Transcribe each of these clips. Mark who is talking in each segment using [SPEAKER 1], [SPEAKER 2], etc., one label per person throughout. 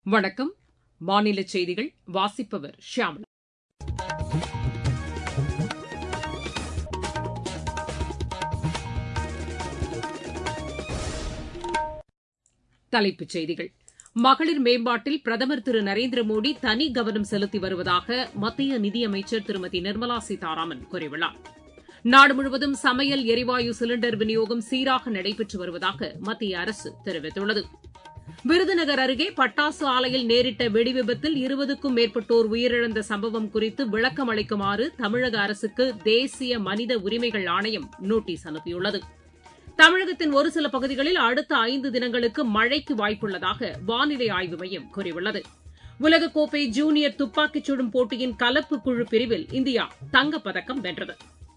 [SPEAKER 1] வணக்கம் மாநில செய்திகள் வாசிப்பவர் ஷியாமலா தலைப்புச் செய்திகள் மகளிர் மேம்பாட்டில் பிரதமர் திரு நரேந்திர மோடி தனி கவனம் செலுத்தி வருவதாக மத்திய நிதியமைச்சர் திருமதி நிர்மலா சீதாராமன் கூறியுள்ளார் நாடு முழுவதும் சமையல் எரிவாயு சிலிண்டர் விநியோகம் சீராக நடைபெற்று வருவதாக மத்திய அரசு தெரிவித்துள்ளது விருதுநகர் அருகே பட்டாசு ஆலையில் நேரிட்ட வெடிவிபத்தில் இருபதுக்கும் மேற்பட்டோர் உயிரிழந்த சம்பவம் குறித்து விளக்கம் அளிக்குமாறு தமிழக அரசுக்கு தேசிய மனித உரிமைகள் ஆணையம் நோட்டீஸ் அனுப்பியுள்ளது தமிழகத்தின் ஒரு சில பகுதிகளில் அடுத்த ஐந்து தினங்களுக்கு மழைக்கு வாய்ப்புள்ளதாக வானிலை ஆய்வு மையம் கூறியுள்ளது உலகக்கோப்பை ஜூனியர் துப்பாக்கிச் சுடும் போட்டியின் கலப்பு குழு பிரிவில் இந்தியா தங்கப்பதக்கம் வென்றது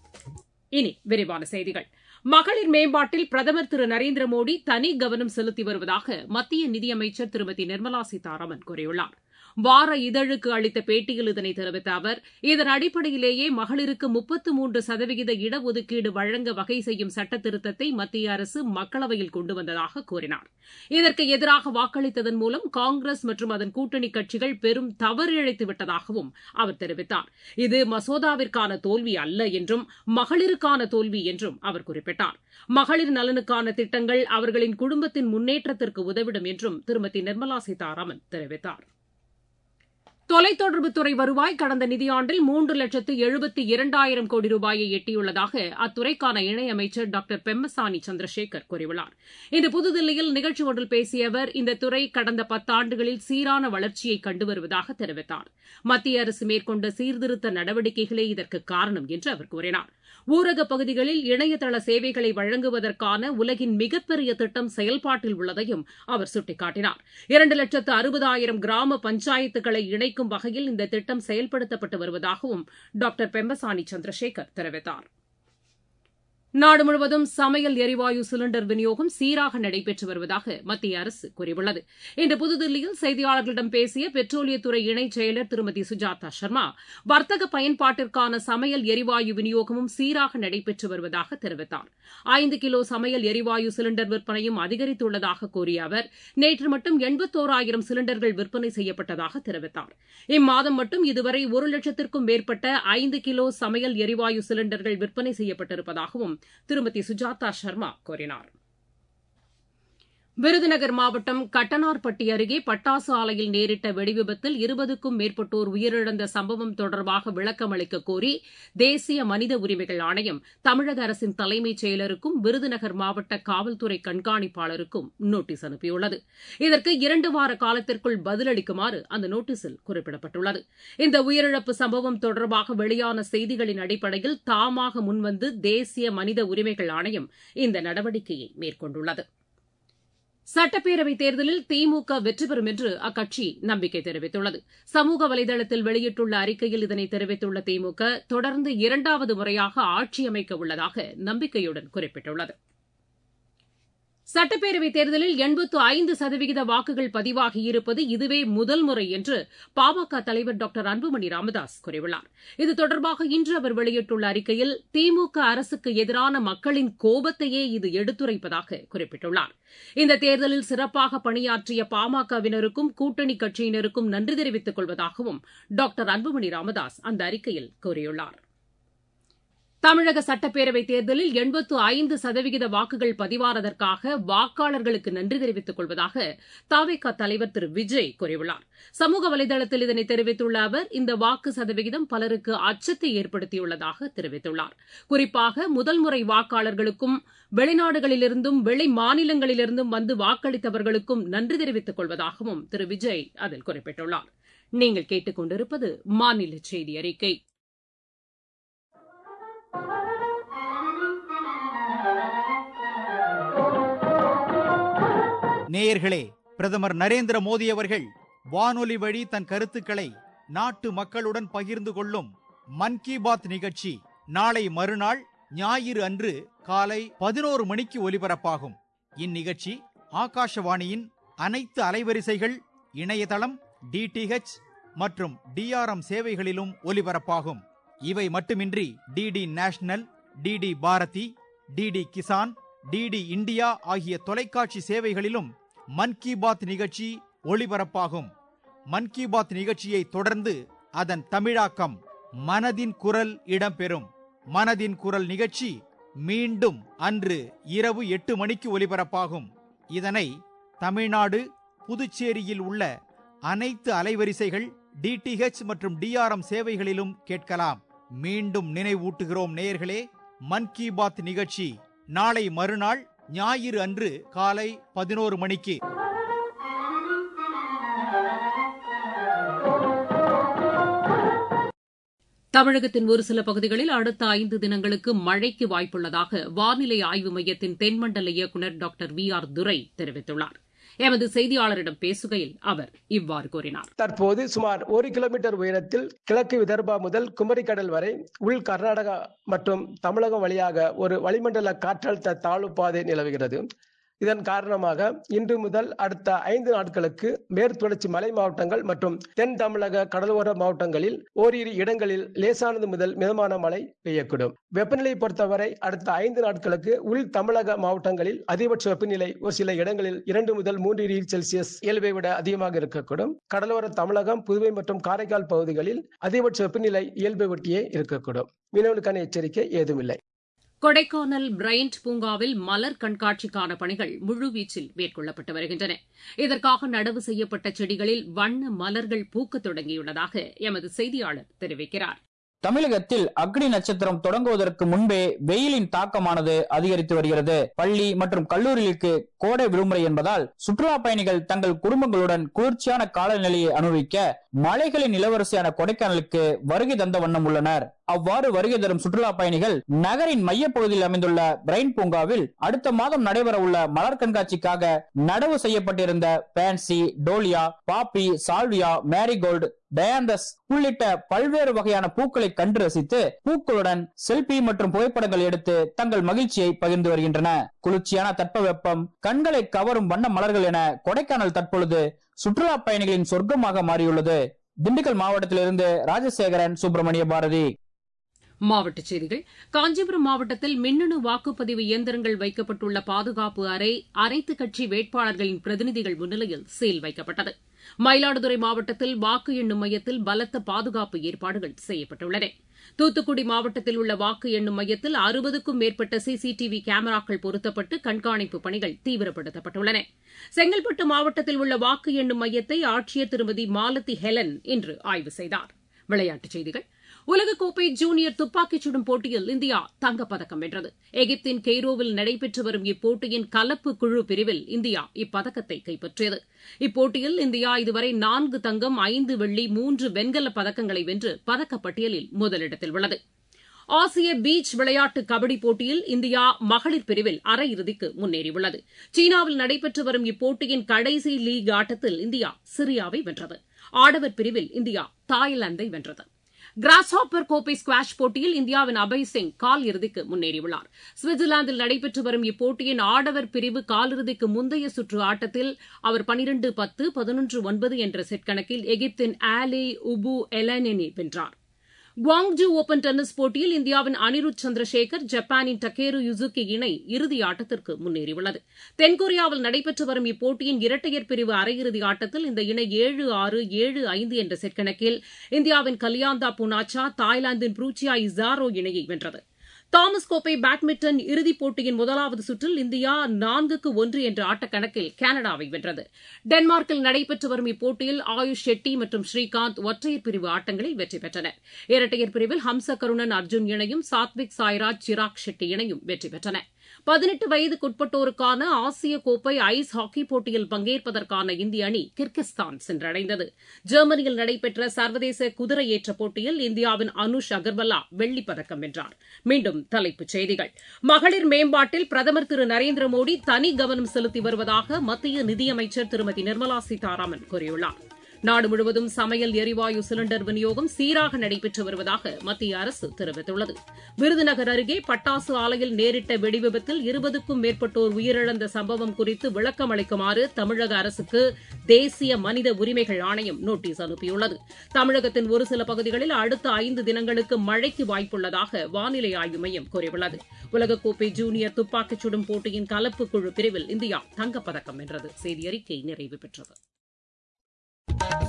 [SPEAKER 1] இனி விரிவான செய்திகள் மகளிர் மேம்பாட்டில் பிரதமர் திரு நரேந்திர மோடி தனி கவனம் செலுத்தி வருவதாக மத்திய நிதியமைச்சர் திருமதி நிர்மலா சீதாராமன் கூறியுள்ளார் வார இதழுக்கு அளித்த பேட்டியில் இதனை தெரிவித்த அவர் இதன் அடிப்படையிலேயே மகளிருக்கு முப்பத்து மூன்று சதவிகித இடஒதுக்கீடு வழங்க வகை செய்யும் சட்ட திருத்தத்தை மத்திய அரசு மக்களவையில் கொண்டு வந்ததாக கூறினார் இதற்கு எதிராக வாக்களித்ததன் மூலம் காங்கிரஸ் மற்றும் அதன் கூட்டணி கட்சிகள் பெரும் தவறு இழைத்து விட்டதாகவும் அவர் தெரிவித்தார் இது மசோதாவிற்கான தோல்வி அல்ல என்றும் மகளிருக்கான தோல்வி என்றும் அவர் குறிப்பிட்டார் மகளிர் நலனுக்கான திட்டங்கள் அவர்களின் குடும்பத்தின் முன்னேற்றத்திற்கு உதவிடும் என்றும் திருமதி நிர்மலா சீதாராமன் தெரிவித்தார் தொலைத்தொடர்புத்துறை வருவாய் கடந்த நிதியாண்டில் மூன்று லட்சத்து எழுபத்தி இரண்டாயிரம் கோடி ரூபாயை எட்டியுள்ளதாக அத்துறைக்கான இணையமைச்சர் டாக்டர் பெம்மசானி சந்திரசேகர் கூறியுள்ளார் இன்று புதுதில்லியில் நிகழ்ச்சி ஒன்றில் பேசிய அவர் இந்த துறை கடந்த பத்தாண்டுகளில் சீரான வளர்ச்சியை கண்டு வருவதாக தெரிவித்தார் மத்திய அரசு மேற்கொண்ட சீர்திருத்த நடவடிக்கைகளே இதற்கு காரணம் என்று அவர் கூறினார் ஊரகப் பகுதிகளில் இணையதள சேவைகளை வழங்குவதற்கான உலகின் மிகப்பெரிய திட்டம் செயல்பாட்டில் உள்ளதையும் அவர் சுட்டிக்காட்டினார் இரண்டு லட்சத்து அறுபதாயிரம் கிராம பஞ்சாயத்துக்களை இணைக்கும் வகையில் இந்த திட்டம் செயல்படுத்தப்பட்டு வருவதாகவும் டாக்டர் பெம்பசானி சந்திரசேகர் தெரிவித்தார் நாடு முழுவதும் சமையல் எரிவாயு சிலிண்டர் விநியோகம் சீராக நடைபெற்று வருவதாக மத்திய அரசு கூறியுள்ளது இன்று புதுதில்லியில் செய்தியாளர்களிடம் பேசிய பெட்ரோலியத்துறை இணைச் செயலர் திருமதி சுஜாதா சர்மா வர்த்தக பயன்பாட்டிற்கான சமையல் எரிவாயு விநியோகமும் சீராக நடைபெற்று வருவதாக தெரிவித்தார் ஐந்து கிலோ சமையல் எரிவாயு சிலிண்டர் விற்பனையும் அதிகரித்துள்ளதாக கூறிய அவர் நேற்று மட்டும் எண்பத்தோராயிரம் சிலிண்டர்கள் விற்பனை செய்யப்பட்டதாக தெரிவித்தார் இம்மாதம் மட்டும் இதுவரை ஒரு லட்சத்திற்கும் மேற்பட்ட ஐந்து கிலோ சமையல் எரிவாயு சிலிண்டர்கள் விற்பனை செய்யப்பட்டிருப்பதாகவும் திருமதி சுஜாதா சர்மா கூறினார் விருதுநகர் மாவட்டம் கட்டனார்பட்டி அருகே பட்டாசு ஆலையில் நேரிட்ட வெடிவிபத்தில் இருபதுக்கும் மேற்பட்டோர் உயிரிழந்த சம்பவம் தொடர்பாக விளக்கம் அளிக்க கோரி தேசிய மனித உரிமைகள் ஆணையம் தமிழக அரசின் தலைமைச் செயலருக்கும் விருதுநகர் மாவட்ட காவல்துறை கண்காணிப்பாளருக்கும் நோட்டீஸ் அனுப்பியுள்ளது இதற்கு இரண்டு வார காலத்திற்குள் பதிலளிக்குமாறு அந்த நோட்டீஸில் குறிப்பிடப்பட்டுள்ளது இந்த உயிரிழப்பு சம்பவம் தொடர்பாக வெளியான செய்திகளின் அடிப்படையில் தாமாக முன்வந்து தேசிய மனித உரிமைகள் ஆணையம் இந்த நடவடிக்கையை மேற்கொண்டுள்ளது சட்டப்பேரவைத் தேர்தலில் திமுக வெற்றி பெறும் என்று அக்கட்சி நம்பிக்கை தெரிவித்துள்ளது சமூக வலைதளத்தில் வெளியிட்டுள்ள அறிக்கையில் இதனை தெரிவித்துள்ள திமுக தொடர்ந்து இரண்டாவது முறையாக ஆட்சி அமைக்க உள்ளதாக நம்பிக்கையுடன் குறிப்பிட்டுள்ளது சட்டப்பேரவைத் தேர்தலில் எண்பத்து ஐந்து சதவிகித வாக்குகள் பதிவாகியிருப்பது இதுவே முதல் முறை என்று பாமக தலைவர் டாக்டர் அன்புமணி ராமதாஸ் கூறியுள்ளார் இது தொடர்பாக இன்று அவர் வெளியிட்டுள்ள அறிக்கையில் திமுக அரசுக்கு எதிரான மக்களின் கோபத்தையே இது எடுத்துரைப்பதாக குறிப்பிட்டுள்ளார் இந்த தேர்தலில் சிறப்பாக பணியாற்றிய பாமகவினருக்கும் கூட்டணி கட்சியினருக்கும் நன்றி தெரிவித்துக் கொள்வதாகவும் டாக்டர் அன்புமணி ராமதாஸ் அந்த அறிக்கையில் கூறியுள்ளார் தமிழக சட்டப்பேரவைத் தேர்தலில் எண்பத்து ஐந்து சதவிகித வாக்குகள் பதிவானதற்காக வாக்காளர்களுக்கு நன்றி தெரிவித்துக் கொள்வதாக தாவேகா தலைவர் திரு விஜய் கூறியுள்ளார் சமூக வலைதளத்தில் இதனை தெரிவித்துள்ள அவர் இந்த வாக்கு சதவிகிதம் பலருக்கு அச்சத்தை ஏற்படுத்தியுள்ளதாக தெரிவித்துள்ளார் குறிப்பாக முதல் முறை வாக்காளர்களுக்கும் வெளிநாடுகளிலிருந்தும் வெளி மாநிலங்களிலிருந்தும் வந்து வாக்களித்தவர்களுக்கும் நன்றி தெரிவித்துக் கொள்வதாகவும் திரு விஜய் அதில் குறிப்பிட்டுள்ளார் நீங்கள் கேட்டுக் கொண்டிருப்பது மாநில செய்தி அறிக்கை
[SPEAKER 2] நேயர்களே பிரதமர் நரேந்திர மோடி அவர்கள் வானொலி வழி தன் கருத்துக்களை நாட்டு மக்களுடன் பகிர்ந்து கொள்ளும் மன் கி பாத் நிகழ்ச்சி நாளை மறுநாள் ஞாயிறு அன்று காலை பதினோரு மணிக்கு ஒலிபரப்பாகும் இந்நிகழ்ச்சி ஆகாஷவாணியின் அனைத்து அலைவரிசைகள் இணையதளம் டிடிஹெச் மற்றும் டிஆர்எம் சேவைகளிலும் ஒலிபரப்பாகும் இவை மட்டுமின்றி DD National DD Bharati DD Kisan DD India ஆகிய தொலைக்காட்சி சேவைகளிலும் மன் கி பாத் நிகழ்ச்சி ஒளிபரப்பாகும் மன் கி பாத் நிகழ்ச்சியை தொடர்ந்து அதன் தமிழாக்கம் மனதின் குரல் இடம்பெறும் மனதின் குரல் நிகழ்ச்சி மீண்டும் அன்று இரவு எட்டு மணிக்கு ஒலிபரப்பாகும் இதனை தமிழ்நாடு புதுச்சேரியில் உள்ள அனைத்து அலைவரிசைகள் டிடிஹெச் மற்றும் டிஆர்எம் சேவைகளிலும் கேட்கலாம் மீண்டும் நினைவூட்டுகிறோம் நேயர்களே மன் கி பாத் நிகழ்ச்சி நாளை மறுநாள் ஞாயிறு அன்று காலை பதினோரு மணிக்கு
[SPEAKER 1] தமிழகத்தின் ஒரு சில பகுதிகளில் அடுத்த ஐந்து தினங்களுக்கு மழைக்கு வாய்ப்புள்ளதாக வானிலை ஆய்வு மையத்தின் தென்மண்டல இயக்குநர் டாக்டர் வி ஆர் துரை தெரிவித்துள்ளார் எமது செய்தியாளரிடம் பேசுகையில் அவர் இவ்வாறு கூறினார்
[SPEAKER 3] தற்போது சுமார் ஒரு கிலோமீட்டர் உயரத்தில் கிழக்கு விதர்பா முதல் குமரிக்கடல் வரை உள் கர்நாடகா மற்றும் தமிழகம் வழியாக ஒரு வளிமண்டல காற்றழுத்த தாழ்வு பாதை நிலவுகிறது இதன் காரணமாக இன்று முதல் அடுத்த ஐந்து நாட்களுக்கு மேற்குத்தொடர்ச்சி மலை மாவட்டங்கள் மற்றும் தென் தமிழக கடலோர மாவட்டங்களில் ஓரிரு இடங்களில் லேசானது முதல் மிதமான மழை பெய்யக்கூடும் வெப்பநிலை பொறுத்தவரை அடுத்த ஐந்து நாட்களுக்கு உள் தமிழக மாவட்டங்களில் அதிகபட்ச வெப்பநிலை ஒரு சில இடங்களில் இரண்டு முதல் மூன்று டிகிரி செல்சியஸ் இயல்பை விட அதிகமாக இருக்கக்கூடும் கடலோர தமிழகம் புதுவை மற்றும் காரைக்கால் பகுதிகளில் அதிகபட்ச வெப்பநிலை இயல்பை ஒட்டியே இருக்கக்கூடும் மீனவர்களுக்கான எச்சரிக்கை ஏதுமில்லை
[SPEAKER 1] கொடைக்கானல் பிரையண்ட் பூங்காவில் மலர் கண்காட்சிக்கான பணிகள் முழுவீச்சில் மேற்கொள்ளப்பட்டு வருகின்றன இதற்காக நடவு செய்யப்பட்ட செடிகளில் வண்ண மலர்கள் பூக்கத் தொடங்கியுள்ளதாக எமது செய்தியாளர் தெரிவிக்கிறார்
[SPEAKER 4] தமிழகத்தில் அக்னி நட்சத்திரம் தொடங்குவதற்கு முன்பே வெயிலின் தாக்கமானது அதிகரித்து வருகிறது பள்ளி மற்றும் கல்லூரிகளுக்கு கோடை விடுமுறை என்பதால் சுற்றுலா பயணிகள் தங்கள் குடும்பங்களுடன் குளிர்ச்சியான காலநிலையை அனுபவிக்க மலைகளின் இளவரசியான கொடைக்கானலுக்கு வருகை தந்த வண்ணம் உள்ளனர் அவ்வாறு வருகை தரும் சுற்றுலா பயணிகள் நகரின் மையப்பகுதியில் அமைந்துள்ள பிரைன் பூங்காவில் அடுத்த மாதம் நடைபெற உள்ள மலர் கண்காட்சிக்காக நடவு செய்யப்பட்டிருந்த pansy dahlia poppy salvia marigold dianthus உள்ளிட்ட பல்வேறு வகையான பூக்களை கண்டு ரசித்து பூக்களுடன் செல்பி மற்றும் புகைப்படங்கள் எடுத்து தங்கள் மகிழ்ச்சியை பகிர்ந்து வருகின்றன குளிர்ச்சியான தட்பவெப்பம் கண்களை கவரும் வண்ண மலர்கள் என கொடைக்கானல் தற்பொழுது சுற்றுலா பயணிகளின் சொர்க்கமாக மாறியுள்ளது திண்டுக்கல் மாவட்டத்திலிருந்து ராஜசேகரன் சுப்பிரமணிய பாரதி
[SPEAKER 1] மாவட்டச் செய்திகள் காஞ்சிபுரம் மாவட்டத்தில் மின்னணு வாக்குப்பதிவு இயந்திரங்கள் வைக்கப்பட்டுள்ள பாதுகாப்பு அறை அனைத்துக் கட்சி வேட்பாளர்களின் பிரதிநிதிகள் முன்னிலையில் சீல் வைக்கப்பட்டது மயிலாடுதுறை மாவட்டத்தில் வாக்கு எண்ணும் மையத்தில் பலத்த பாதுகாப்பு ஏற்பாடுகள் செய்யப்பட்டுள்ளன தூத்துக்குடி மாவட்டத்தில் உள்ள வாக்கு எண்ணும் மையத்தில் அறுபதுக்கும் மேற்பட்ட சிசிடிவி கேமராக்கள் பொருத்தப்பட்டு கண்காணிப்பு பணிகள் தீவிரப்படுத்தப்பட்டுள்ளன செங்கல்பட்டு மாவட்டத்தில் உள்ள வாக்கு எண்ணும் மையத்தை ஆட்சியர் திருமதி மாலதி ஹெலன் இன்று ஆய்வு செய்தார் விளையாட்டுச் செய்திகள் உலகக்கோப்பை ஜூனியர் துப்பாக்கிச் சுடும் போட்டியில் இந்தியா தங்கப்பதக்கம் வென்றது எகிப்தின் கெய்ரோவில் நடைபெற்று வரும் இப்போட்டியின் கலப்பு குழு பிரிவில் இந்தியா இப்பதக்கத்தை கைப்பற்றியது இப்போட்டியில் இந்தியா இதுவரை நான்கு தங்கம் ஐந்து வெள்ளி மூன்று வெண்கலப் பதக்கங்களை வென்று பதக்கப்பட்டியலில் முதலிடத்தில் உள்ளது ஆசிய பீச் விளையாட்டு கபடி போட்டியில் இந்தியா மகளிர் பிரிவில் அரையிறுதிக்கு முன்னேறியுள்ளது சீனாவில் நடைபெற்று வரும் இப்போட்டியின் கடைசி லீக் ஆட்டத்தில் இந்தியா சிரியாவை வென்றது ஆடவர் பிரிவில் இந்தியா தாய்லாந்தை வென்றது கிராஸ்ஹாப்பர் கோப்பை ஸ்குவாஷ் போட்டியில் இந்தியாவின் அபய் சிங் கால் இறுதிக்கு முன்னேறியுள்ளார் சுவிட்சர்லாந்தில் நடைபெற்று வரும் இப்போட்டியின் ஆடவர் பிரிவு காலிறுதிக்கு முந்தைய சுற்று ஆட்டத்தில் அவர் பனிரண்டு பத்து பதினொன்று ஒன்பது என்ற செட் கணக்கில் எகிப்தின் ஆலே உபு எலனெனி வென்றார் குவாங்ஜூ ஓபன் டென்னிஸ் போட்டியில் இந்தியாவின் அனிருத் சந்திரசேகர் ஜப்பானின் டக்கேரு யுசுகி இணை இறுதி ஆட்டத்திற்கு முன்னேறியுள்ளது தென்கொரியாவில் நடைபெற்று வரும் இப்போட்டியின் இரட்டையர் பிரிவு அரையிறுதி ஆட்டத்தில் இந்த இணை ஏழு ஆறு ஏழு ஐந்து என்ற செட் கணக்கில் இந்தியாவின் கலியாந்தா புனாச்சா தாய்லாந்தின் ப்ரூச்சியா இசாரோ இணையை வென்றது தாமஸ் கோப்பை பேட்மிண்டன் இறுதிப் போட்டியின் முதலாவது சுற்றில் இந்தியா நான்குக்கு ஒன்று என்ற ஆட்டக்கணக்கில் கனடாவை வென்றது டென்மார்க்கில் நடைபெற்று வரும் இப்போட்டியில் ஆயுஷ் ஷெட்டி மற்றும் ஸ்ரீகாந்த் ஒற்றையர் பிரிவு ஆட்டங்களில் வெற்றி பெற்றனர் இரட்டையர் பிரிவில் ஹம்ச கருணன் அர்ஜுன் இணையும் சாத்விக் சாய்ராஜ் சிராக் ஷெட்டி இணையும் வெற்றி பெற்றன பதினெட்டு வயதுக்குட்பட்டோருக்கான ஆசிய கோப்பை ஐஸ் ஹாக்கி போட்டியில் பங்கேற்பதற்கான இந்திய அணி கிர்கிஸ்தான் சென்றடைந்தது ஜெர்மனியில் நடைபெற்ற சர்வதேச குதிரை ஏற்ற போட்டியில் இந்தியாவின் அனுஷ் அகர்வலா வெள்ளிப் பதக்கம் வென்றார் மீண்டும் தலைப்புச் செய்திகள் மகளிர் மேம்பாட்டில் பிரதமர் திரு நரேந்திர மோடி தனி கவனம் செலுத்தி வருவதாக மத்திய நிதியமைச்சர் திருமதி நிர்மலா சீதாராமன் கூறியுள்ளார் நாடு முழுவதும் சமையல் எரிவாயு சிலிண்டர் விநியோகம் சீராக நடைபெற்று வருவதாக மத்திய அரசு தெரிவித்துள்ளது விருதுநகர் அருகே பட்டாசு ஆலையில் நேரிட்ட வெடிவிபத்தில் இருபதுக்கும் மேற்பட்டோர் உயிரிழந்த சம்பவம் குறித்து விளக்கம் அளிக்குமாறு தமிழக அரசுக்கு தேசிய மனித உரிமைகள் ஆணையம் நோட்டீஸ் அனுப்பியுள்ளது தமிழகத்தின் ஒரு சில பகுதிகளில் அடுத்த ஐந்து தினங்களுக்கு மழைக்கு வாய்ப்புள்ளதாக வானிலை ஆய்வு மையம் கூறியுள்ளது உலகக்கோப்பை ஜூனியர் துப்பாக்கிச் சுடும் போட்டியின் கலப்பு குழு பிரிவில் இந்தியா தங்கப்பதக்கம் வென்றது செய்தி அறிக்கை நிறைவு பெற்றது